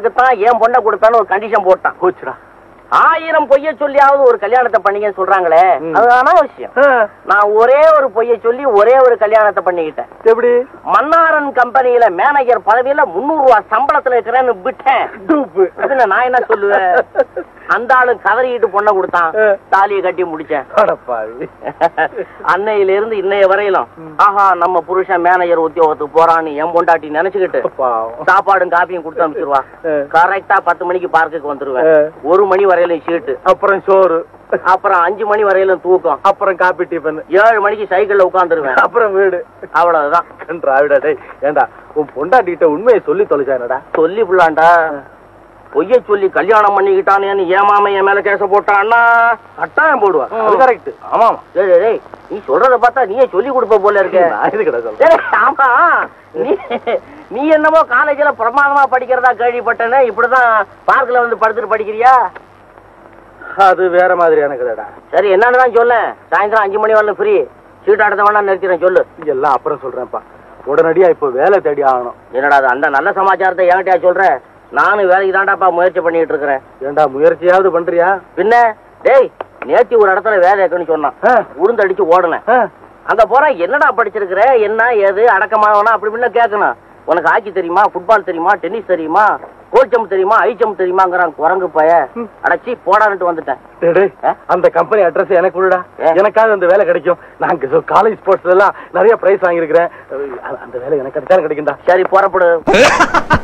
உனக்கு தான் ஏன் பொண்ணை கொடுத்தான்னு ஒரு கண்டிஷன் போட்டான் போச்சுடா ஆயிரம் பொய்ய சொல்லியாவது ஒரு கல்யாணத்தை பண்ணீங்கன்னு சொல்றாங்களே ம். அது அனாவசியம் நான் ஒரே ஒரு பொய்ய சொல்லி ஒரே ஒரு கல்யாணத்தை பண்ணிக்கிட்டேன் எப்படி மன்னாரன் கம்பெனியில மேனேஜர் பதவியில முன்னூறு ரூபாய் சம்பளத்துல இருக்கிறேன்னு விட்டேன் டூப்பு அதுல நான் என்ன சொல்லுவேன் அந்த ஆளு கதறிக்கிட்டு பொண்ணை கொடுத்தான் ஆ. தாலியை கட்டி முடிச்சேன் அடப்பாவி அன்னையில இருந்து இன்னைய வரையிலும் ம். ஆஹா நம்ம புருஷன் மேனேஜர் உத்தியோகத்துக்கு போறான்னு என் பொண்டாட்டி நினைச்சுக்கிட்டு பாவம் சாப்பாடும் காப்பியும் கொடுத்து அனுப்பிச்சிருவா ஆ. கரெக்டா பத்து மணிக்கு பார்க்குக்கு வந்துருவேன் ஆ. ஒரு மணி வரையிலும் சீட்டு அப்புறம் சோறு அப்புறம் அஞ்சு மணி வரையிலும் தூக்கம் அப்புறம் காபி டிஃபன் ஏழு மணிக்கு சைக்கிள்ல உட்காந்துருவேன் அப்புறம் வீடு அவ்வளவுதான் கன்றாவிடா டேய் ஏண்டா உன் பொண்டாட்டிட்ட உண்மையை சொல்லி தொலைச்சானடா சொல்லி புள்ளாண்டா பொய்ய சொல்லி கல்யாணம் பண்ணிக்கிட்டானேன்னு ஏமாம என் மேல கேச போட்டான்னா கட்டாயம் போடுவா அது கரெக்ட் ஆமா ஆமா டேய், டேய், டேய், நீ சொல்றத பார்த்தா நீயே சொல்லி கொடுப்ப போல இருக்க நான் எதுக்குடா சொல்றேன் டேய், ஆமா நீ நீ என்னமோ காலேஜ்ல பிரமாதமா படிக்கிறதா கேள்விப்பட்டேனே இப்படிதான் பார்க்ல வந்து படுத்துட்டு படிக்கிறியா அது வேற மாதிரியான கதைடா சரி என்னன்னு தான் சொல்ல சாயந்தரம் அஞ்சு மணி வரல ஃப்ரீ சீட் ஆடத்த வேணா நிறுத்திறேன் சொல்லு எல்லாம் அப்புறம் சொல்றேன்ப்பா உடனடியா இப்போ வேலை தேடி ஆகணும் என்னடா அது அந்த நல்ல சமாச்சாரத்தை என்கிட்டயா சொல்ற நானும் வேலைக்கு தாண்டாப்பா முயற்சி பண்ணிட்டு இருக்கிறேன் ஏண்டா முயற்சியாவது பண்றியா பின்ன டேய் நேத்தி ஒரு இடத்துல வேலை இருக்குன்னு சொன்னான் ஆ. உளுந்தடிச்சு ஓடுனேன் ஆ, அங்க போற என்னடா படிச்சிருக்கிற என்ன ஏது அடக்கமாவனா அப்படி இப்படின்னு கேட்கணும் உனக்கு ஹாக்கி தெரியுமா ஃபுட்பால் தெரியுமா டென்னிஸ் தெரியுமா கோல்ச்சம் தெரியுமா ஐச்சம் தெரியுமாங்கிறான் குரங்கு பய ம். அடைச்சி போடான்ட்டு வந்துட்டேன் டேய், டேய், ஆ? அந்த கம்பெனி அட்ரஸ் எனக்கு விடுடா ஏ? எனக்காவது அந்த வேலை கிடைக்கும் நான் காலேஜ் ஸ்போர்ட்ஸ்ல எல்லாம் நிறைய பிரைஸ் வாங்கியிருக்கிறேன் அந்த வேலை எனக்கு கிடைச்சாலும் கிடைக்கும்டா சரி புறப்படு